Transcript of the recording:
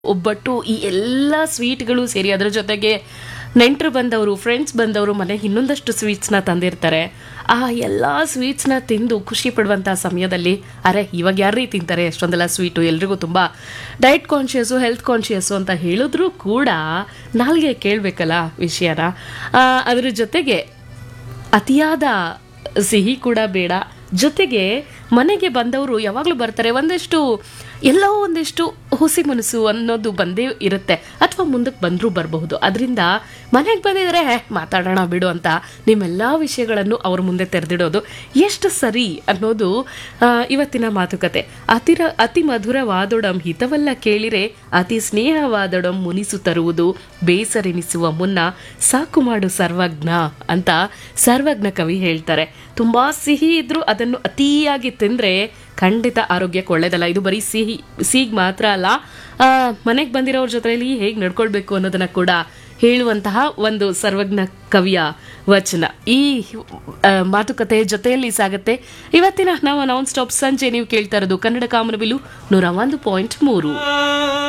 ಒಬ್ಬಟ್ಟು ಈ ಎಲ್ಲ ಸ್ವೀಟ್ಗಳು ಸೇರಿ ಅದರ ಜೊತೆಗೆ ನೆಂಟರು ಬಂದವರು ಫ್ರೆಂಡ್ಸ್ ಬಂದವರು ಮನೆಗೆ ಇನ್ನೊಂದಷ್ಟು ಸ್ವೀಟ್ಸ್ನ ತಂದಿರ್ತಾರೆ ಆ ಎಲ್ಲ ಸ್ವೀಟ್ಸ್ನ ತಿಂದು ಖುಷಿ ಪಡುವಂಥ ಸಮಯದಲ್ಲಿ ಅರೆ ಇವಾಗ ಯಾರೀ ತಿಂತಾರೆ ಎಷ್ಟೊಂದೆಲ್ಲ ಸ್ವೀಟು ಎಲ್ರಿಗೂ ತುಂಬ ಡಯಟ್ ಕಾನ್ಷಿಯಸ್ಸು ಹೆಲ್ತ್ ಕಾನ್ಷಿಯಸ್ಸು ಅಂತ ಹೇಳಿದ್ರು ಕೂಡ ನಾಲ್ಗೆ ಕೇಳಬೇಕಲ್ಲ ವಿಷಯನ ಆ, ಅದ್ರ ಜೊತೆಗೆ ಅತಿಯಾದ ಸಿಹಿ ಕೂಡ ಬೇಡ ಜೊತೆಗೆ ಮನೆಗೆ ಬಂದವರು ಯಾವಾಗಲೂ ಬರ್ತಾರೆ ಒಂದಷ್ಟು ಎಲ್ಲೋ ಒಂದಿಷ್ಟು ಹುಸಿ ಮನಸ್ಸು ಅನ್ನೋದು ಬಂದೇ ಇರುತ್ತೆ ಅಥವಾ ಮುಂದಕ್ಕೆ ಬಂದರೂ ಬರಬಹುದು ಅದರಿಂದ ಮನೆಗೆ ಬಂದಿದ್ರೆ "ಹೇ, ಮಾತಾಡೋಣ ಬಿಡು ಅಂತ ನಿಮ್ಮೆಲ್ಲ ವಿಷಯಗಳನ್ನು ಅವ್ರ ಮುಂದೆ ತೆರೆದಿಡೋದು ಎಷ್ಟು ಸರಿ ಅನ್ನೋದು ಆ, ಇವತ್ತಿನ ಮಾತುಕತೆ ಅತಿರ ಅತಿ ಮಧುರವಾದೊಡಂ ಹಿತವಲ್ಲ ಕೇಳಿರೆ ಅತಿ ಸ್ನೇಹವಾದೊಡಂ ಮುನಿಸು ತರುವುದು ಬೇಸರೆನಿಸುವ ಮುನ್ನ ಸಾಕು ಮಾಡು ಸರ್ವಜ್ಞ ಅಂತ ಸರ್ವಜ್ಞ ಕವಿ ಹೇಳ್ತಾರೆ ತುಂಬಾ ಸಿಹಿ ಇದ್ರೂ ಅದನ್ನು ಅತಿಯಾಗಿ ತಿಂದ್ರೆ ಖಂಡಿತ ಆರೋಗ್ಯಕ್ಕೆ ಒಳ್ಳೇದಲ್ಲ ಇದು ಬರೀ ಸಿಹಿ ಸಿಹಿಗ್ ಮಾತ್ರ ಅಲ್ಲ ಮನೆಗೆ ಬಂದಿರೋರ ಜೊತೆಯಲ್ಲಿ ಹೇಗೆ ನಡ್ಕೊಳ್ಬೇಕು ಅನ್ನೋದನ್ನ ಕೂಡ ಹೇಳುವಂತಹ ಒಂದು ಸರ್ವಜ್ಞ ಕವಿಯ ವಚನ ಈ ಆ, ಮಾತುಕತೆ ಜೊತೆಯಲ್ಲಿ ಸಾಗುತ್ತೆ ಇವತ್ತಿನ ನಾವು ನಾನ್ ಸ್ಟಾಪ್ ಸಂಜೆ ನೀವು ಕೇಳ್ತಾ ಇರೋದು ಕನ್ನಡ ಕಾಮನಬಿಲು ನೂರ ಒಂದು ಪಾಯಿಂಟ್ ಮೂರು